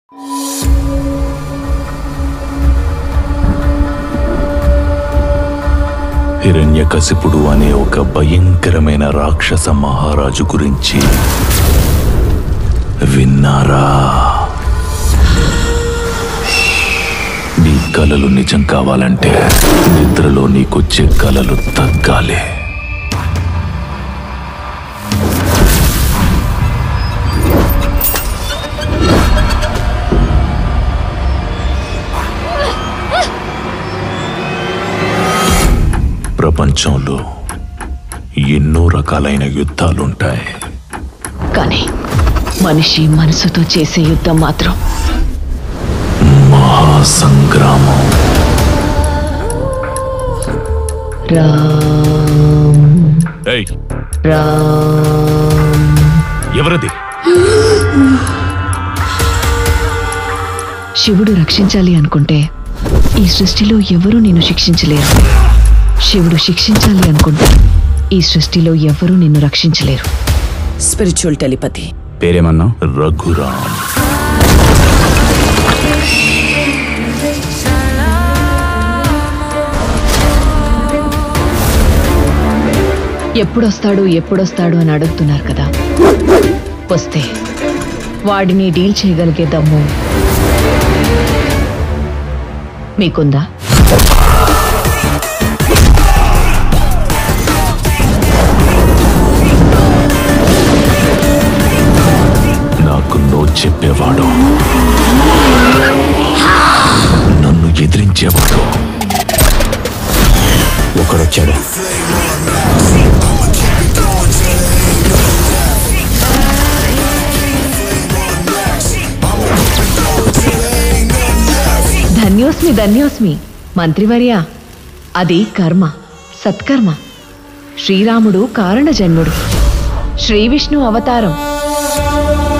హిరణ్యకశిపుడు అనే ఒక భయంకరమైన రాక్షస మహారాజు గురించి విన్నారా నీ కలలు నిజం కావాలంటే నిద్రలో నీకొచ్చే కలలు తగ్గాలి ప్రపంచంలో ఎన్నో రకాలైన యుద్ధాలుంటాయి కానీ మనిషి మనసుతో చేసే యుద్ధం మాత్రం మహాసంగ్రామం రామ్ ఏయ్ రామ్ ఎవరది శివుడు రక్షించాలి అనుకుంటే ఈ సృష్టిలో ఎవరూ నిన్ను శిక్షించలేరు శివుడు శిక్షించాలి అనుకుంటే ఈ సృష్టిలో ఎవరూ నిన్ను రక్షించలేరు స్పిరిచువల్ టెలిపతి పేరేమన్నావు రఘురామ్ ఎప్పుడొస్తాడు ఎప్పుడొస్తాడు అని అడుగుతున్నారు కదా వస్తే వాడిని డీల్ చేయగలిగే దమ్ము మీకుందా నాకు నో చెప్పేవాడు నన్ను ఎదిరించేవాడు ఒకడొచ్చాడు ధన్యోస్మి ధన్యోస్మి మంత్రివర్య అది కర్మ సత్కర్మ శ్రీరాముడు కారణ జన్ముడు శ్రీ విష్ణు అవతారం